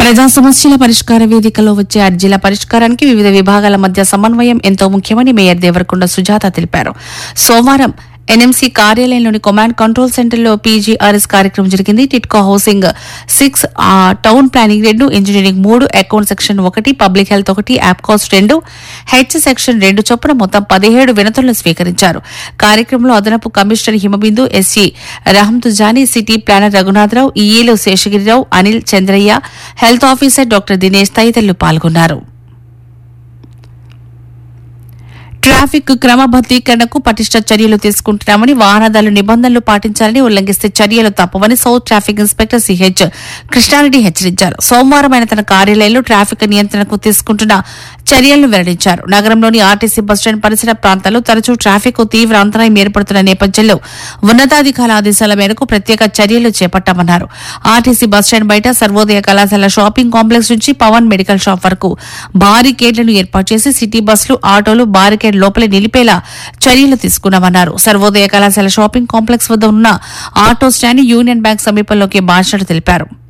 ప్రజా సమస్యల పరిష్కార వేదికలో వచ్చే అర్జీల పరిష్కారానికి వివిధ విభాగాల మధ్య సమన్వయం ఎంతో ముఖ్యమని మేయర్ దేవరకొండ సుజాత తెలిపారు సోమవారం ఎన్ఎంసీ కార్యాలయంలోని కమాండ్ కంట్రోల్ సెంటర్లో పీజీఆర్ఎస్ కార్యక్రమం జరిగింది టిట్కో హౌసింగ్ సిక్స్ ఆ, టౌన్ ప్లానింగ్ రెండు ఇంజనీరింగ్ మూడు అకౌంట్ సెక్షన్ ఒకటి పబ్లిక్ హెల్త్ ఒకటి యాప్కాస్ రెండు హెచ్ సెక్షన్ రెండు చొప్పున మొత్తం పదిహేడు వినతులను స్వీకరించారు కార్యక్రమంలో అదనపు commissioner Himabindu SC Rahantujani city planner Raghunatharao ఈఏలు Seshagirirao Anil Chandraiah health officer doctor Dinesh తదితరులు పాల్గొన్నారు ట్రాఫిక్ క్రమబద్దీకరణకు పటిష్ట చర్యలు తీసుకుంటున్నామని వాహనదారులు నిబంధనలు పాటించాలని ఉల్లంఘిస్తే చర్యలు తప్పవని south traffic inspector CH Krishnareddy హెచ్చరించారు సోమవారం ఆయన తన కార్యాలయంలో ట్రాఫిక్ నియంత్రణకు తీసుకుంటున్న చర్యలను వెల్లడించారు నగరంలోని ఆర్టీసీ బస్టాండ్ పరిసర ప్రాంతాల్లో తరచూ ట్రాఫిక్ తీవ్ర అంతరాయం ఏర్పడుతున్న నేపథ్యంలో ఉన్నతాధికారుల ఆదేశాల మేరకు ప్రత్యేక చర్యలు చేపట్టామన్నారు ఆర్టీసీ బస్టాండ్ బయట సర్వోదయ కళాశాల షాపింగ్ కాంప్లెక్స్ నుంచి పవన్ మెడికల్ షాప్ వరకు బారికేడ్లను ఏర్పాటు చేసి సిటీ బస్సులు ఆటోలు బారికేడ్ లోపలే నిలిపేలా చర్యలు తీసుకున్నామన్నారు సర్వోదయ కళాశాల షాపింగ్ కాంప్లెక్స్ వద్ద ఉన్న ఆటో స్టాండ్ యూనియన్ బ్యాంక్ సమీపంలోకి మార్చినట్టు తెలిపారు